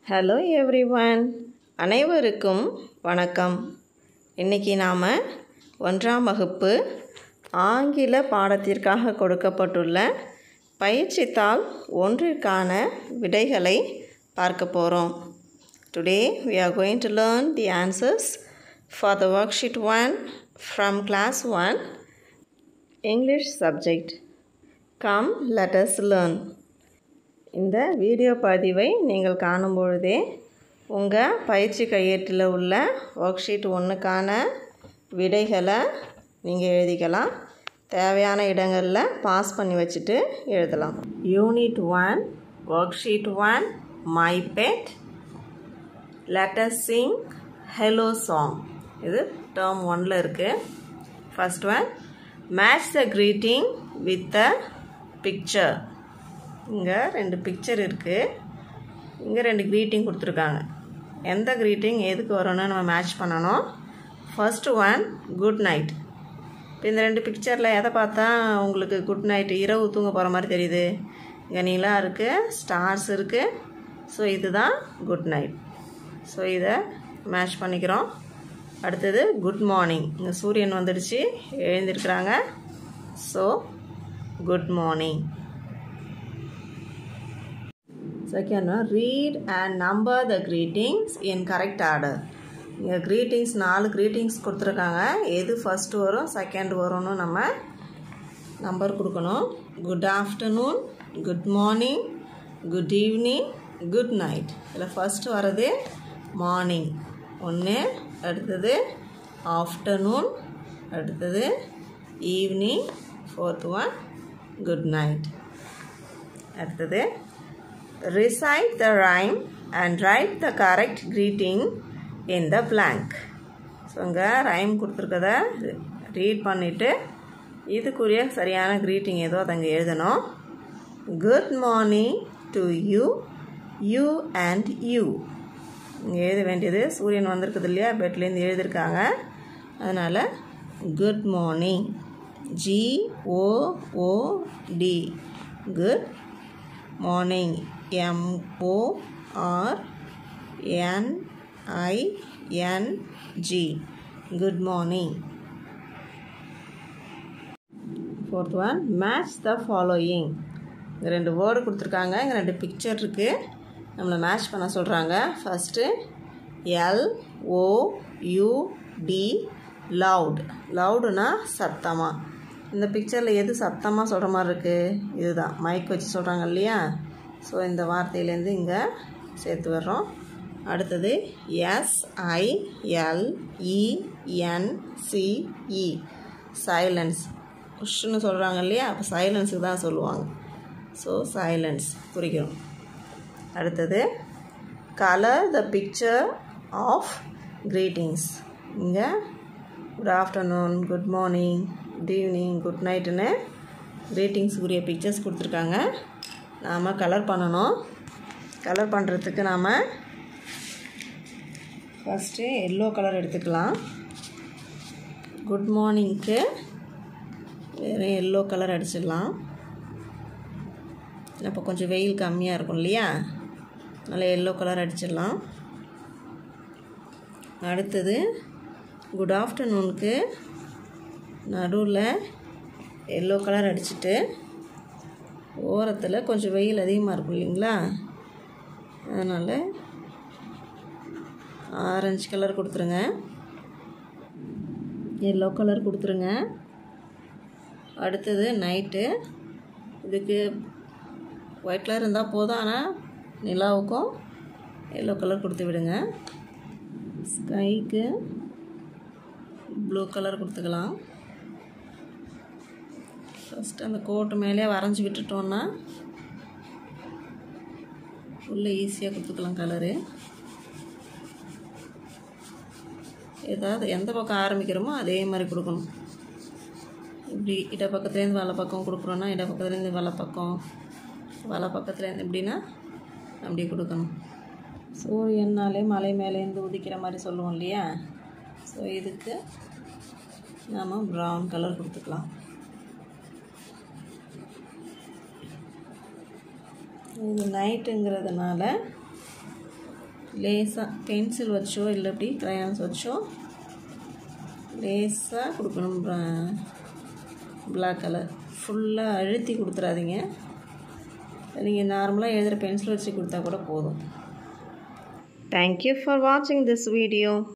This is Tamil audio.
ஹலோ எவ்ரிவன் அனைவருக்கும் வணக்கம் இன்றைக்கி நாம் ஒன்றாம் வகுப்பு ஆங்கில பாடத்திற்காக கொடுக்கப்பட்டுள்ள பயிற்சித்தாள் ஒன்றிற்கான விடைகளை பார்க்க போகிறோம் today we are going to learn the answers for the worksheet 1 from class 1 English subject. Come let us learn. இந்த வீடியோ பதிவை நீங்கள் காணும் பொழுதே உங்கள் பயிற்சி கையேட்டில் உள்ள ஒர்க் ஷீட் ஒன்றுக்கான விடைகளை நீங்கள் எழுதிக்கலாம் தேவையான இடங்களில் பாஸ் பண்ணி வச்சுட்டு எழுதலாம் unit one worksheet one my bed let's sing hello song இது டேர்ம் ஒனில் இருக்குது first one match the greeting with the picture இங்கே ரெண்டு பிக்சர் இருக்குது இங்கே ரெண்டு க்ரீட்டிங் கொடுத்துருக்காங்க எந்த க்ரீட்டிங் எதுக்கு வரும்னு நம்ம மேட்ச் பண்ணணும் ஃபஸ்ட்டு ஒன் குட் நைட் இப்போ இந்த ரெண்டு பிக்சரில் எதை பார்த்தா உங்களுக்கு குட் நைட் இரவு தூங்க போகிற மாதிரி தெரியுது இங்கே நிலா இருக்குது ஸ்டார்ஸ் இருக்குது ஸோ இதுதான் குட் நைட் ஸோ இதை மேட்ச் பண்ணிக்கிறோம் அடுத்தது குட் மார்னிங் இங்கே சூரியன் வந்துடுச்சு எழுந்திருக்கிறாங்க so good morning second one read and number the greetings in correct order இங்கே க்ரீட்டிங்ஸ் நாலு க்ரீட்டிங்ஸ் கொடுத்துருக்காங்க எது ஃபஸ்ட்டு வரும் செகண்ட் வரும்னு நம்ம நம்பர் கொடுக்கணும் good afternoon good morning good evening good night இதில் ஃபஸ்ட்டு வர்றது மார்னிங் ஒன்று அடுத்தது ஆஃப்டர்நூன் அடுத்தது evening fourth one good night அடுத்தது recite the rhyme and write the correct greeting in the blank so இங்கே ரைம் கொடுத்துருக்கத ரீட் பண்ணிவிட்டு இதுக்குரிய சரியான க்ரீட்டிங் ஏதோ அதை அங்கே எழுதணும் good morning to you you and you இங்கே எழுத வேண்டியது சூரியன் வந்திருக்குது இல்லையா பெட்லேருந்து எழுதியிருக்காங்க அதனால் good morning ஜிஓஓடி good morning எம்ஓஆர்என்ஐஎன்ஜி good morning fourth one match the following இங்கே ரெண்டு வேர்டு கொடுத்துருக்காங்க இங்கே ரெண்டு பிக்சர் இருக்குது நம்மளை மேட்ச் பண்ண சொல்கிறாங்க first L O U D loud லவுடுனா சத்தமாக இந்த பிக்சரில் எது சத்தமாக சொல்கிற மாதிரி இருக்குது இதுதான் மைக் வச்சு சொல்கிறாங்க இல்லையா ஸோ இந்த வார்த்தையிலேருந்து இங்கே சேர்த்து வர்றோம் அடுத்தது எஸ்ஐஎல்இஎன்சிஇ சைலன்ஸ் உஷ்ன்னு சொல்கிறாங்க இல்லையா அப்போ சைலன்ஸுக்கு தான் சொல்லுவாங்க ஸோ சைலன்ஸ் குறிக்கிறோம் அடுத்தது colour the picture of greetings இங்கே good afternoon good morning good evening good நைட்டுன்னு க்ரீட்டிங்ஸ் உரிய பிக்சர்ஸ் கொடுத்துருக்காங்க நாம் கலர் பண்ணணும் கலர் பண்ணுறதுக்கு நாம் ஃபஸ்ட்டு எல்லோ கலர் எடுத்துக்கலாம் குட் மார்னிங்க்கு வேறு எல்லோ கலர் அடிச்சிடலாம் இப்போ கொஞ்சம் வெயில் கம்மியாக இருக்கும் இல்லையா அதனால் எல்லோ கலர் அடிச்சிடலாம் அடுத்தது குட் ஆஃப்டர்நூனுக்கு நடுவில் எல்லோ கலர் அடிச்சுட்டு ஓரத்தில் கொஞ்சம் வெயில் அதிகமாக இருக்கும் இல்லைங்களா அதனால் ஆரஞ்சு கலர் கொடுத்துருங்க எல்லோ கலர் கொடுத்துருங்க அடுத்தது நைட்டு இதுக்கு ஒயிட் கலர் இருந்தால் போதும் ஆனால் நிலாவுக்கும் எல்லோ கலர் கொடுத்து விடுங்க ஸ்கைக்கு ப்ளூ கலர் கொடுத்துக்கலாம் ஃபஸ்ட்டு அந்த கோட்டு மேலே வரைஞ்சி விட்டுட்டோன்னா உள்ளே ஈஸியாக கொடுத்துக்கலாம் கலரு ஏதாவது எந்த பக்கம் ஆரம்பிக்கிறோமோ அதே மாதிரி கொடுக்கணும் இப்படி இட பக்கத்துலேருந்து வலை பக்கம் கொடுக்குறோன்னா இட பக்கத்துலேருந்து வலை பக்கம் வலை பக்கத்துலேருந்து எப்படின்னா அப்படி கொடுக்கணும் சூரியன்னாலே மலை மேலேருந்து உதிக்கிற மாதிரி சொல்லுவோம் இல்லையா ஸோ இதுக்கு நாம் ப்ரௌன் கலர் கொடுத்துக்கலாம் இது நைட்டுங்கிறதுனால லேசாக பென்சில் வச்சோ இல்லை இப்படி க்ரையான்ஸ் வச்சோ லேசாக கொடுக்கணும் பிளாக் கலர் ஃபுல்லாக அழுத்தி கொடுத்துறாதீங்க நீங்கள் நார்மலாக எழுதுகிற பென்சில் வச்சு கொடுத்தா கூட போதும் தேங்க்யூ ஃபார் வாட்சிங் திஸ் வீடியோ